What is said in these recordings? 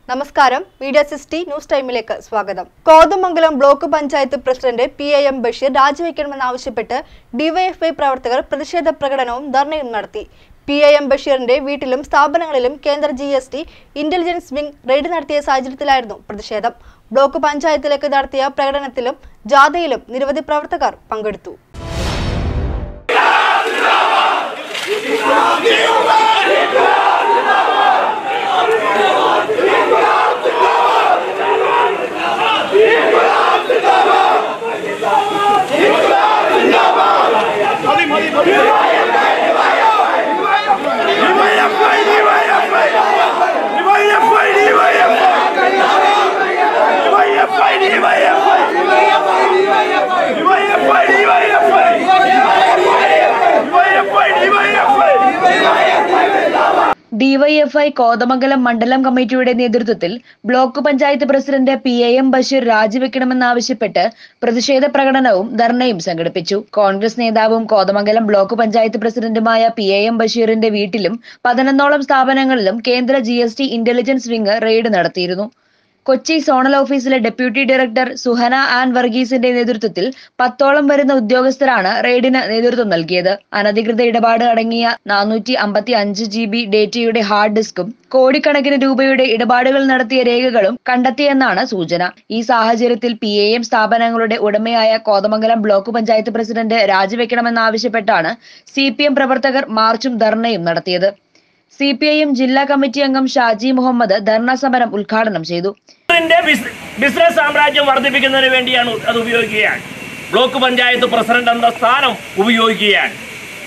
നമസ്കാരം media sixty news ടൈമിലേക്ക് സ്വാഗതം Kothamangalam block panchayat president P A M Basheer രാജിവെക്കണമെന്നാവശ്യപ്പെട്ട് ഡിവൈഎഫ്ഐ പ്രവർത്തകർ പ്രതിഷേധ പ്രകടനവും ധർണയും നടത്തി പി എ എം ബഷീറിന്റെ വീട്ടിലും സ്ഥാപനങ്ങളിലും കേന്ദ്ര G S T intelligence wing raid നടത്തിയ സാഹചര്യത്തിലായിരുന്നു പ്രതിഷേധം ബ്ലോക്ക് പഞ്ചായത്തിലേക്ക് നടത്തിയ പ്രകടനത്തിലും ജാഥയിലും നിരവധി പ്രവർത്തകർ പങ്കെടുത്തു ഡിവൈഎഫ്ഐ കോതമംഗലം മണ്ഡലം കമ്മിറ്റിയുടെ നേതൃത്വത്തിൽ block panchayat president P A M Basheer രാജിവെക്കണമെന്നാവശ്യപ്പെട്ട് പ്രതിഷേധ പ്രകടനവും ധർണയും സംഘടിപ്പിച്ചു കോൺഗ്രസ് നേതാവും കോതമംഗലം ബ്ലോക്ക് പഞ്ചായത്ത് പ്രസിഡന്റുമായ പി എ എം ബഷീറിന്റെ വീട്ടിലും പതിനൊന്നോളം സ്ഥാപനങ്ങളിലും കേന്ദ്ര G S T intelligence wing raid നടത്തിയിരുന്നു കൊച്ചി സോണൽ ഓഫീസിലെ ഡെപ്യൂട്ടി ഡയറക്ടർ സുഹന ആൻ വർഗീസിന്റെ നേതൃത്വത്തിൽ പത്തോളം വരുന്ന ഉദ്യോഗസ്ഥരാണ് റെയ്ഡിന് നേതൃത്വം നൽകിയത് അനധികൃത ഇടപാട് അടങ്ങിയ നാനൂറ്റി അമ്പത്തി അഞ്ച് ജി ബി ഡേറ്റയുടെ ഹാർഡ് ഡിസ്കും കോടിക്കണക്കിന് രൂപയുടെ ഇടപാടുകൾ നടത്തിയ രേഖകളും കണ്ടെത്തിയെന്നാണ് സൂചന ഈ സാഹചര്യത്തിൽ പി എ എം സ്ഥാപനങ്ങളുടെ ഉടമയായ കോതമംഗലം ബ്ലോക്ക് പഞ്ചായത്ത് പ്രസിഡന്റ് രാജിവെക്കണമെന്നാവശ്യപ്പെട്ടാണ് സി പി എം പ്രവർത്തകർ മാർച്ചും ധർണയും നടത്തിയത് സി പി ഐ എം ജില്ലാ കമ്മിറ്റി അംഗം ഷാജി മുഹമ്മദ് ധർണാ സമരം ഉദ്ഘാടനം ചെയ്തു ിന്റെ ബിസിനസ് സാമ്രാജ്യം വർദ്ധിപ്പിക്കുന്നതിന് വേണ്ടിയാണ് അത് ഉപയോഗിക്കുകയാണ് ബ്ലോക്ക് പഞ്ചായത്ത് പ്രസിഡന്റ് എന്ന സ്ഥാനം ഉപയോഗിക്കുകയാണ്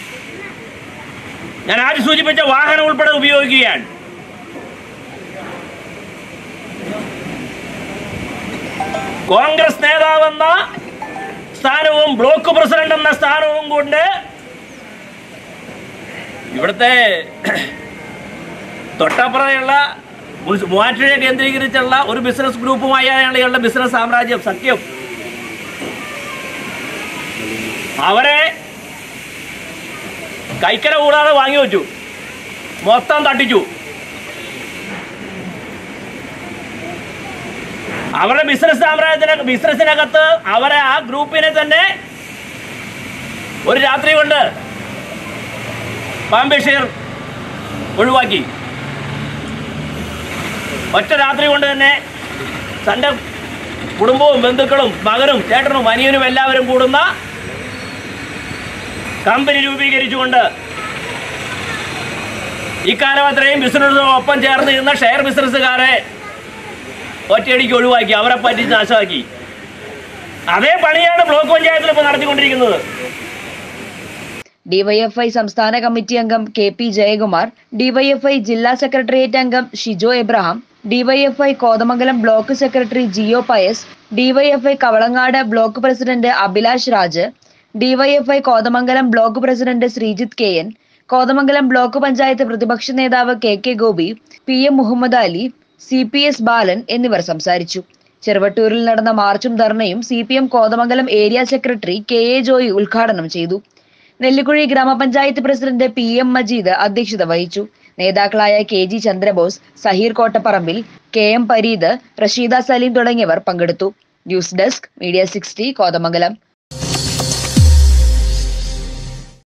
ഞാൻ ആദ്യം സൂചിപ്പിച്ച വാഹനം ഉൾപ്പെടെ ഉപയോഗിക്കുകയാണ് കോൺഗ്രസ് നേതാവെന്ന സ്ഥാനവും ബ്ലോക്ക് പ്രസിഡന്റ് എന്ന സ്ഥാനവും കൊണ്ട് ഇവിടുത്തെ തൊട്ടപ്പുറയുള്ള മുനിസി- മൂവാറ്റുപുഴ കേന്ദ്രീകരിച്ചുള്ള ഒരു ബിസിനസ് ഗ്രൂപ്പുമായാണ് ഇയാളുടെ ബിസിനസ് സാമ്രാജ്യം സത്യം അവരെ കൈക്കല കൂടാതെ വാങ്ങി വെച്ചു മൊത്തം തട്ടിച്ചു അവരുടെ ബിസിനസ് സാമ്രാജ്യത്തിന് ബിസിനസ്സിനകത്ത് അവരെ ആ ഗ്രൂപ്പിനെ തന്നെ ഒരു രാത്രി കൊണ്ട് പാമ്പേഷീർ ഒഴിവാക്കി ഒറ്റ രാത്രി കൊണ്ട് തന്നെ തൻ്റെ കുടുംബവും ബന്ധുക്കളും മകനും ചേട്ടനും അനിയനും എല്ലാവരും കൂടുന്ന കമ്പനി രൂപീകരിച്ചുകൊണ്ട് ഇക്കാലം അത്രയും ബിസിനസ്സിനൊപ്പം ചേർന്ന് നിന്ന ഷെയർ ബിസിനസ്സുകാരെ ഒറ്റയടിക്ക് ഒഴിവാക്കി അവരെ പറ്റി നാശമാക്കി അതേ പണിയാണ് ബ്ലോക്ക് പഞ്ചായത്തിൽ ഇപ്പോൾ നടത്തിക്കൊണ്ടിരിക്കുന്നത് ഡിവൈഎഫ്ഐ സംസ്ഥാന കമ്മിറ്റി അംഗം കെ പി ജയകുമാർ ഡിവൈഎഫ്ഐ ജില്ലാ സെക്രട്ടേറിയറ്റ് അംഗം Shijo Abraham DYFI Kothamangalam block secretary Jio Pius DYFI Kavalangad block president Abhilash Raj DYFI Kothamangalam block president Sreejith K N Kothamangalam block panchayat പ്രതിപക്ഷ നേതാവ് K K Gopi P M Muhammad Ali C P S Balan എന്നിവർ സംസാരിച്ചു ചെറുവട്ടൂരിൽ നടന്ന മാർച്ചും ധർണയും C P M Kothamangalam area secretary K A Joy ഉദ്ഘാടനം ചെയ്തു നെല്ലിക്കുഴി ഗ്രാമപഞ്ചായത്ത് പ്രസിഡന്റ് പി എം മജീദ് അധ്യക്ഷത വഹിച്ചു നേതാക്കളായ K G Chandrabose Saheer Kottapparambil K M Pareed Rasheeda Saleem തുടങ്ങിയവർ പങ്കെടുത്തു news desk media sixty Kothamangalam